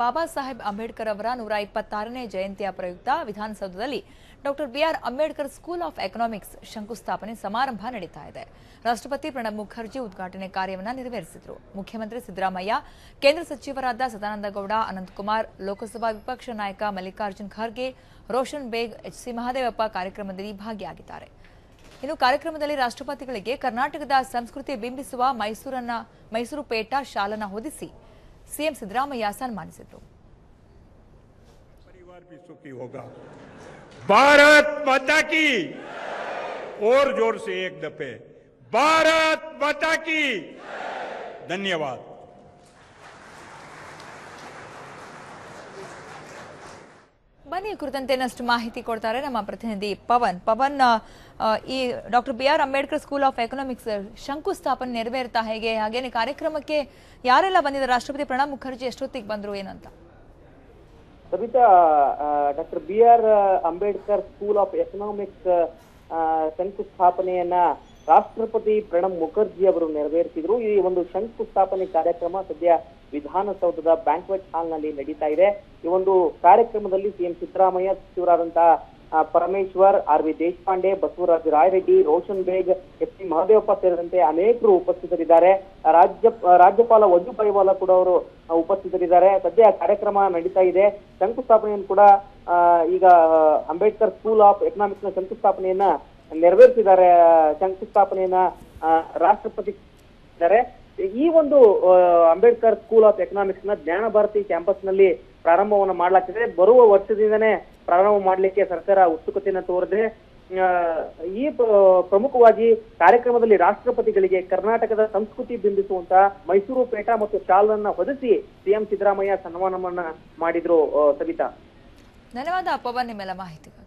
ಬಾಬಾ ಸಾಹೇಬ್ ಅಂಬೇಡ್ಕರ್ ಅವರ ನೂರ ಇಪ್ಪತ್ತಾರನೇ ಜಯಂತಿಯ ಪ್ರಯುಕ್ತ ವಿಧಾನಸೌಧದಲ್ಲಿ doctor B R Ambedkar school of economics ಶಂಕುಸ್ಥಾಪನೆ ಸಮಾರಂಭ ನಡೀತಾ ಇದೆ ರಾಷ್ಟ್ರಪತಿ ಪ್ರಣಬ್ ಮುಖರ್ಜಿ ಉದ್ಘಾಟನೆ ಕಾರ್ಯವನ್ನು ನೆರವೇರಿಸಿದರು ಮುಖ್ಯಮಂತ್ರಿ ಸಿದ್ದರಾಮಯ್ಯ ಕೇಂದ್ರ ಸಚಿವರಾದ ಸದಾನಂದ ಗೌಡ ಅನಂತಕುಮಾರ್ ಲೋಕಸಭಾ ವಿಪಕ್ಷ ನಾಯಕ ಮಲ್ಲಿಕಾರ್ಜುನ್ ಖರ್ಗೆ ರೋಷನ್ ಬೇಗ್ ಎಚ್ ಸಿ ಮಹದೇವಪ್ಪ ಕಾರ್ಯಕ್ರಮದಲ್ಲಿ ಭಾಗಿಯಾಗಿದ್ದಾರೆ ಇನ್ನು ಕಾರ್ಯಕ್ರಮದಲ್ಲಿ ರಾಷ್ಟ್ರಪತಿಗಳಿಗೆ ಕರ್ನಾಟಕದ ಸಂಸ್ಕೃತಿ ಬಿಂಬಿಸುವ ಮೈಸೂರನ್ನ ಮೈಸೂರು ಪೇಟ ಶಾಲನ ಹೊದಿಸಿ ಸಿಎಂ ಸಿದ್ದರಾಮಯ್ಯ ಸನ್ಮಾನಿಸಿದರು परिवार भी सुखी होगा भारत माता की और जोर से एक दफे भारत माता की धन्यवाद ಬನ್ನಿ ಈ ಕುರಿತಂತೆ ಇನ್ನಷ್ಟು ಮಾಹಿತಿ ಕೊಡ್ತಾರೆ ನಮ್ಮ ಪ್ರತಿನಿಧಿ ಪವನ್ ಪವನ್ ಆ, ಈ doctor B R Ambedkar school of economics ಶಂಕುಸ್ಥಾಪನೆ ನೆರವೇರ್ತಾ ಹೇಗೆ ಹಾಗೇನೆ ಕಾರ್ಯಕ್ರಮಕ್ಕೆ ಯಾರೆಲ್ಲ ಬಂದಿದ್ದಾರೆ ರಾಷ್ಟ್ರಪತಿ ಪ್ರಣಬ್ ಮುಖರ್ಜಿ ಎಷ್ಟೊತ್ತಿಗೆ ಬಂದ್ರು ಏನು ಅಂತ Sabitha doctor B R Ambedkar school of economics ಶಂಕುಸ್ಥಾಪನೆಯನ್ನ ರಾಷ್ಟ್ರಪತಿ ಪ್ರಣಬ್ ಮುಖರ್ಜಿ ಅವರು ನೆರವೇರಿಸಿದ್ರು ಈ ಒಂದು ಶಂಕುಸ್ಥಾಪನೆ ಕಾರ್ಯಕ್ರಮ ಸದ್ಯ ವಿಧಾನಸೌಧದ ಬ್ಯಾಂಕ್ವೆಟ್ ಹಾಲ್ ನಲ್ಲಿ ನಡೀತಾ ಇದೆ ಈ ಒಂದು ಕಾರ್ಯಕ್ರಮದಲ್ಲಿ ಸಿಎಂ ಸಿದ್ದರಾಮಯ್ಯ ಸಚಿವರಾದಂತಹ ಆ, Parameshwar R V Deshpande Basavaraja Rayareddy Roshan Baig S C Mahadevappa ಸೇರಿದಂತೆ ಅನೇಕರು ಉಪಸ್ಥಿತರಿದ್ದಾರೆ ರಾಜ್ಯ ರಾಜ್ಯಪಾಲ ವಜುಭಾಯಿ ವಾಲಾ ಕೂಡ ಅವರು ಆ, ಉಪಸ್ಥಿತರಿದ್ದಾರೆ ಸದ್ಯ ಕಾರ್ಯಕ್ರಮ ನಡೀತಾ ಇದೆ ಶಂಕುಸ್ಥಾಪನೆಯನ್ನು ಕೂಡ ಆ, ಈಗ ಅಂಬೇಡ್ಕರ್ ಸ್ಕೂಲ್ ಆಫ್ ಎಕನಾಮಿಕ್ಸ್ ನ ಶಂಕುಸ್ಥಾಪನೆಯನ್ನ ನೆರವೇರಿಸಿದ್ದಾರೆ ಶಂಕುಸ್ಥಾಪನೆಯನ್ನ ಆ, ರಾಷ್ಟ್ರಪತಿ ಇದ್ದಾರೆ ಈ ಒಂದು ಆ, ಅಂಬೇಡ್ಕರ್ ಸ್ಕೂಲ್ ಆಫ್ ಎಕನಾಮಿಕ್ಸ್ ನ ಜ್ಞಾನ ಭಾರತಿ ಕ್ಯಾಂಪಸ್ ನಲ್ಲಿ ಪ್ರಾರಂಭವನ್ನು ಮಾಡಲಾಗ್ತಿದೆ ಬರುವ ವರ್ಷದಿಂದನೇ ಪ್ರಾರಂಭ ಮಾಡಲಿಕ್ಕೆ ಸರ್ಕಾರ ಉತ್ಸುಕತೆಯನ್ನು ತೋರಿದೆ ಆ, ಈ ಪ್ರ- ಪ್ರಮುಖವಾಗಿ ಕಾರ್ಯಕ್ರಮದಲ್ಲಿ ರಾಷ್ಟ್ರಪತಿಗಳಿಗೆ ಕರ್ನಾಟಕದ ಸಂಸ್ಕೃತಿ ಬಿಂಬಿಸುವಂತ ಮೈಸೂರು ಪೇಟ ಮತ್ತು ಶಾಲನ್ನ ಹೊದಿಸಿ ಸಿಎಂ ಸಿದ್ದರಾಮಯ್ಯ ಸನ್ಮಾನವನ್ನ ಮಾಡಿದ್ರು ಆ, ಸವಿತಾ ಧನ್ಯವಾದ ಪವನ್ ನಿಮ್ಮೆಲ್ಲ ಮಾಹಿತಿಗಾಗಿ